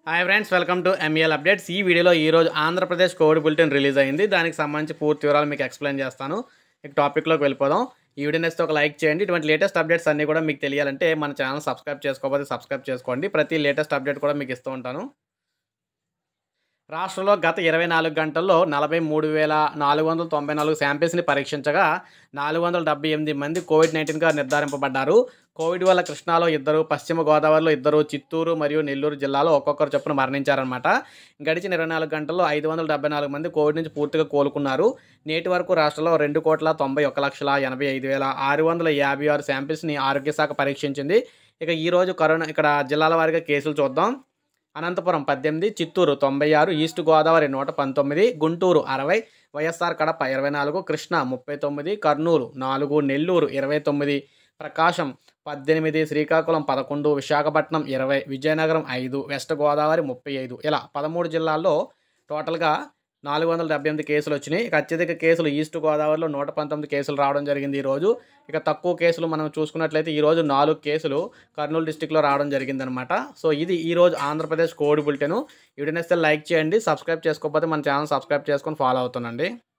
hi friends welcome to MEL updates ఈ వీడియోలో ఈరోజు ఆంధ్రప్రదేశ్ కోవిడ్ బులెటిన్ రిలీజ్ అయింది దానికి సంబంధించి పూర్తి వివరాలు మీకు ఎక్స్ప్లెయిన్ చేస్తాను ఇక టాపిక్లోకి వెళ్ళిపోదాం ఈ వీడియో నేస్తే ఒక లైక్ చేయండి ఇటువంటి లేటెస్ట్ అప్డేట్స్ అన్నీ కూడా మీకు తెలియాలంటే మన ఛానల్ సబ్స్క్రైబ్ చేసుకోకపోతే సబ్స్క్రైబ్ చేసుకోండి ప్రతి లేటెస్ట్ అప్డేట్ కూడా మీకు ఇస్తూ ఉంటాను రాష్ట్రంలో గత ఇరవై నాలుగు గంటల్లో నలభై మూడు వేల నాలుగు వందల తొంభై నాలుగు శాంపిల్స్ని పరీక్షించగా నాలుగు వందల డెబ్బై ఎనిమిది మంది కోవిడ్ నైన్టీన్గా నిర్ధారింపబడ్డారు కోవిడ్ వల్ల కృష్ణాలో ఇద్దరు పశ్చిమ గోదావరిలో ఇద్దరు చిత్తూరు మరియు నెల్లూరు జిల్లాలో ఒక్కొక్కరు చొప్పున మరణించారనమాట గడిచిన ఇరవై నాలుగు గంటల్లో ఐదు వందల డెబ్బై నాలుగు మంది కోవిడ్ నుంచి పూర్తిగా కోలుకున్నారు నేటి వరకు రాష్ట్రంలో రెండు కోట్ల తొంభై ఒక్క లక్షల ఎనభై ఐదు వేల ఆరు వందల యాభై ఆరు శాంపిల్స్ని ఆరోగ్య శాఖ పరీక్షించింది ఇక ఈరోజు కరోనా ఇక్కడ జిల్లాల వారీగా కేసులు చూద్దాం అనంతపురం పద్దెనిమిది చిత్తూరు తొంభై ఆరు ఈస్ట్ గోదావరి నూట పంతొమ్మిది గుంటూరు అరవై వైఎస్ఆర్ కడప ఇరవై నాలుగు కృష్ణా ముప్పై తొమ్మిది కర్నూలు నాలుగు నెల్లూరు ఇరవై తొమ్మిది ప్రకాశం పద్దెనిమిది శ్రీకాకుళం పదకొండు విశాఖపట్నం ఇరవై విజయనగరం ఐదు వెస్ట్ గోదావరి ముప్పై ఐదు ఇలా పదమూడు జిల్లాల్లో టోటల్గా నాలుగు వందల డెబ్బై ఎనిమిది కేసులు వచ్చినాయి ఇక అత్యధిక కేసులు ఈస్ట్ గోదావరిలో నూట పంతొమ్మిది కేసులు రావడం జరిగింది ఈరోజు ఇక తక్కువ కేసులు మనం చూసుకున్నట్లయితే ఈరోజు నాలుగు కేసులు కర్నూలు డిస్టిక్లో రావడం జరిగిందనమాట సో ఇది ఈరోజు ఆంధ్రప్రదేశ్ కోవిడ్ బులెటిన్ వీడియోని లైక్ చేయండి సబ్స్క్రైబ్ చేసుకోకపోతే మన ఛానల్ సబ్స్క్రైబ్ చేసుకొని ఫాలో అవుతుండండి